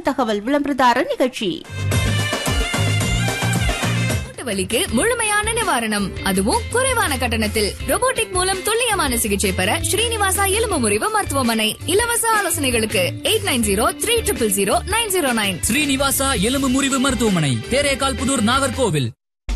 தகவல் விளம்பரதார நிகழ்ச்சி மூட்டு வலிக்கு முழுமையான நிவாரணம் அதுவும் குறைவான கட்டணத்தில் robotic மூலம் துல்லியமான சிகிச்சை பெற ஸ்ரீனிவாசா எலும்பு முறிவு மருத்துவமனை இலவச ஆலோசனைகளுக்கு eight nine zero three triple zero nine zero nine Srinivasa எலும்பு முறிவு மருத்துவமனை தேரேகால் புதூர் நாகர்கோவில்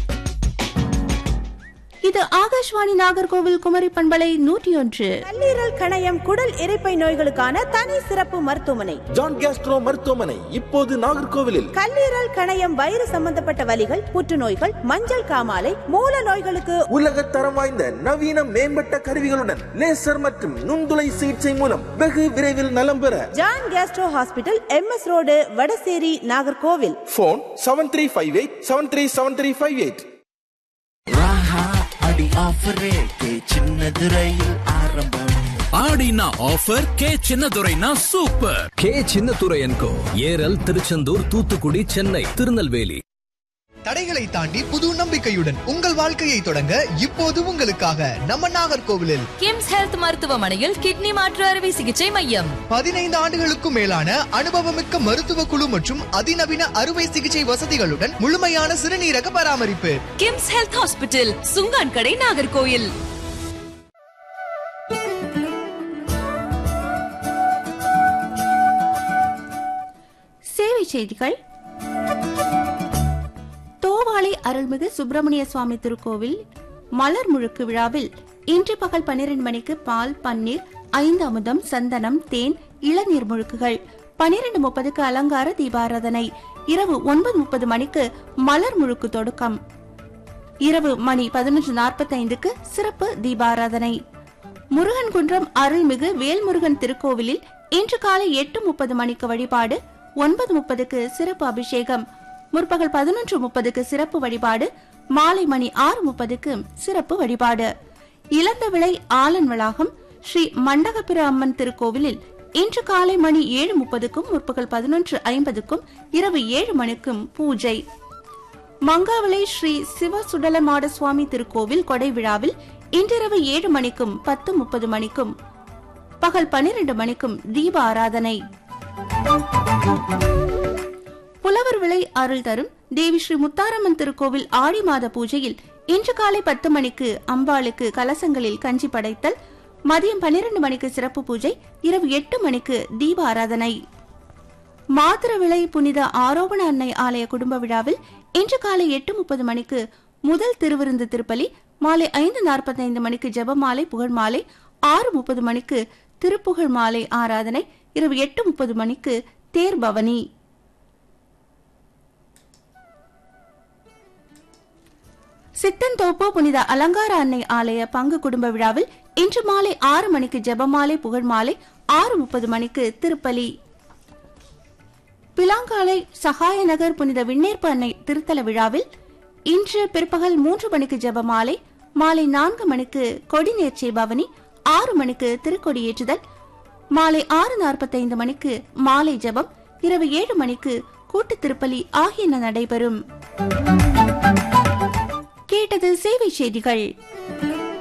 இது ஆகாஷ்வாணி நாகர்கோவில் குமரி பண்பலை நூற்றி ஒன்று கல்லீரல் கணையம் குடல் இரைப்பை நோய்களுக்கான தனி சிறப்பு மருத்துவமனை ஜான் கேஸ்ட்ரோ மருத்துவமனை இப்போது நாகர்கோவிலில் கல்லீரல் கணையம் வயிறு சம்பந்தப்பட்ட வலிகள் புற்றுநோய்கள் மஞ்சள் காமாலை மூல நோய்களுக்கு உலக தரம் வாய்ந்த நவீன மேம்பட்ட கருவிகளுடன் லேசர் மற்றும் நுண்துளை சிகிச்சை மூலம் வெகு விரைவில் நலம் பெற John gastro hospital MS road Vadasery Nagercoil phone seven three five eight seven three seven three five eight ராஹா அடி ஆஃபர் ரேட்டு சின்னது ரயில் ஆரம்பம் ஆடினா ஆஃபர் கே சின்னதுரைனா சூப்பர் கே சின்னத்துரை என்கோ ஏரல் திருச்செந்தூர் தூத்துக்குடி சென்னை திருநெல்வேலி தடைகளை தாண்டி புது நம்பிக்கையுடன் உங்கள் வாழ்க்கையை தொடங்க இப்போது உங்களுக்காக நம்ம நாகர்கோவிலில் கிம்ஸ் ஹெல்த் மருத்துவமனையில் கிட்னி மாற்று அறுவை சிகிச்சை மையம் பதினைந்து ஆண்டுகளுக்கும் மேலான அனுபவமிக்க மருத்துவ குழு மற்றும் அதிநவீன அறுவை சிகிச்சை வசதிகளுடன் முழுமையான சிறுநீரக பராமரிப்பு கிம்ஸ் ஹெல்த் ஹாஸ்பிட்டல் சுங்கான் கடை நாகர்கோயில் சேவை செய்திகள் தோவாளை அருள்மிகு சுப்பிரமணிய சுவாமி திருக்கோவில் மலர் முழுக்கு விழாவில் இன்று பகல் பன்னிரண்டு மணிக்கு பால் பன்னீர் ஐந்து அமுதம் சந்தனம் தேன் இளநீர் முழுக்குகள் பனிரெண்டு முப்பதுக்கு அலங்கார தீபாராதனை இரவு ஒன்பது முப்பது மணிக்கு மலர் முழுக்கு தொடக்கம் இரவு மணி பதினொன்று நாற்பத்தைந்துக்கு சிறப்பு தீபாராதனை முருகன் குன்றம் அருள்மிகு வேல்முருகன் திருக்கோவிலில் இன்று காலை எட்டு முப்பது மணிக்கு வழிபாடு ஒன்பது முப்பதுக்கு சிறப்பு அபிஷேகம் முற்பகல் பதினொன்று முப்பதுக்கு சிறப்பு வழிபாடு மாலை மணி ஆறு முப்பதுக்கு சிறப்பு வழிபாடு இளந்த விளை ஆலன் வளாகம் ஸ்ரீ மண்டகபிர அம்மன் திருக்கோவிலில் இன்று காலை மணி ஏழு முப்பதுக்கும் முற்பகல் பதினொன்று ஐம்பதுக்கும் இரவு ஏழு மணிக்கும் பூஜை மங்காவளை ஸ்ரீ சிவ சுடலமாட சுவாமி திருக்கோவில் கொடை விழாவில் இன்றிரவு ஏழு மணிக்கும் பத்து முப்பது மணிக்கும் பகல் பனிரெண்டு மணிக்கும் தீப ஆராதனை புலவர் விளை அருள் தரும் தேவி ஸ்ரீ முத்தாரம்மன் திருக்கோவில் ஆடி மாத பூஜையில் இன்று காலை பத்து மணிக்கு அம்பாளுக்கு கலசங்களில் கஞ்சி படைத்தல் மதியம் பன்னிரண்டு மணிக்கு சிறப்பு பூஜை இரவு எட்டு மணிக்கு தீப ஆராதனை மாத்திரவிளை புனித ஆரோபண அன்னை ஆலய குடும்ப விழாவில் இன்று காலை எட்டு முப்பது மணிக்கு முதல் திருவிருந்து திருப்பலி மாலை ஐந்து நாற்பத்தைந்து மணிக்கு ஜெபமாலை புகழ் மாலை ஆறு முப்பது மணிக்கு திருப்புகழ் மாலை ஆராதனை இரவு எட்டு முப்பது மணிக்கு தேர் பவனி சித்தன்தோப்பு புனித அலங்கார அன்னை ஆலய பங்கு குடும்ப விழாவில் இன்று மாலை ஆறு மணிக்கு ஜெபமாலை புகழ் மாலை ஆறு முப்பது மணிக்கு திருப்பலி பிலாங்காலை சகாய நகர் புனித விண்ணேற்பு அன்னை திருத்தல விழாவில் இன்று பிற்பகல் மூன்று மணிக்கு ஜெபமாலை மாலை நான்கு மணிக்கு கொடிநேர்ச்சை பவனி ஆறு மணிக்கு திருக்கொடியேற்றுதல் மாலை ஆறு நாற்பத்தைந்து மணிக்கு மாலை ஜெபம் இரவு ஏழு மணிக்கு கூட்டு திருப்பலி ஆகியன நடைபெறும் கேட்டது சேவை செய்திகள்